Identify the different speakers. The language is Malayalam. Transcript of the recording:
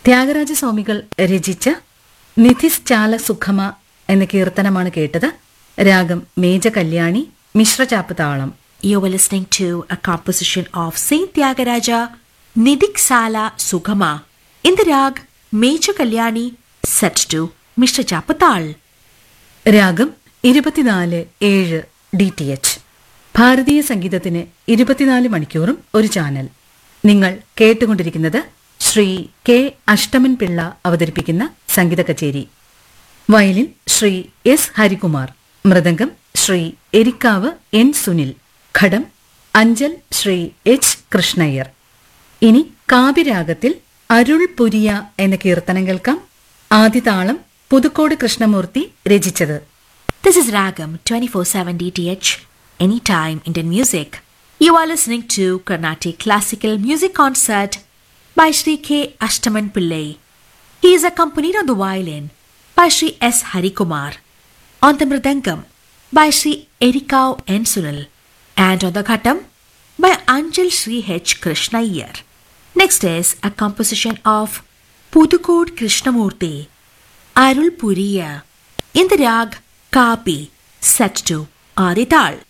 Speaker 1: ത്യാഗരാജസ്വാമികൾ രചിച്ച നിധിശ്ചാല സുഖമ എന്ന കീർത്തനമാണ് കേട്ടത് രാഗം മേജ കല്യാണി മിശ്രചാപ്പ് താളം
Speaker 2: You were listening to a composition of Saint Tyagaraja, Nidik Sala Sugama, in the rag Major Kalyani, set to Mr. Chapatal.
Speaker 1: രാഗം ഇരുപത്തിനാല് ഏഴ് ഡി ടി എച്ച് ഭാരതീയ സംഗീതത്തിന് ഇരുപത്തിനാല് മണിക്കൂറും ഒരു ചാനൽ നിങ്ങൾ കേട്ടുകൊണ്ടിരിക്കുന്നത് ശ്രീ കെ അഷ്ടമൻ പിള്ള അവതരിപ്പിക്കുന്ന സംഗീത കച്ചേരി violin Shri S Harikumar mridangam Shri Erikkavu N Sunil ghatam Anchal Shri H Krishnaiyer ഇനി കാവ്യരാഗത്തിൽ അരുൾ പുരിയ എന്ന കീർത്തനം കേൾക്കാം ആദിതാളം പുതുക്കോട് കൃഷ്ണമൂർത്തി രചിച്ചത്
Speaker 2: This is Ragam 24/7 DTH, anytime Indian music. You are listening to Carnatic Classical Music Concert by Sri K. Ashtaman Pillai. He is accompanied on the violin by Sri S. Harikumar, on the mridangam by Sri Erikau N. Sunil, and on the ghatam by Anjal Sri H. Krishnayar. Next is a composition of Pudukod Krishnamurti, Arul Puriya, in the rag Kapi, set to Adital.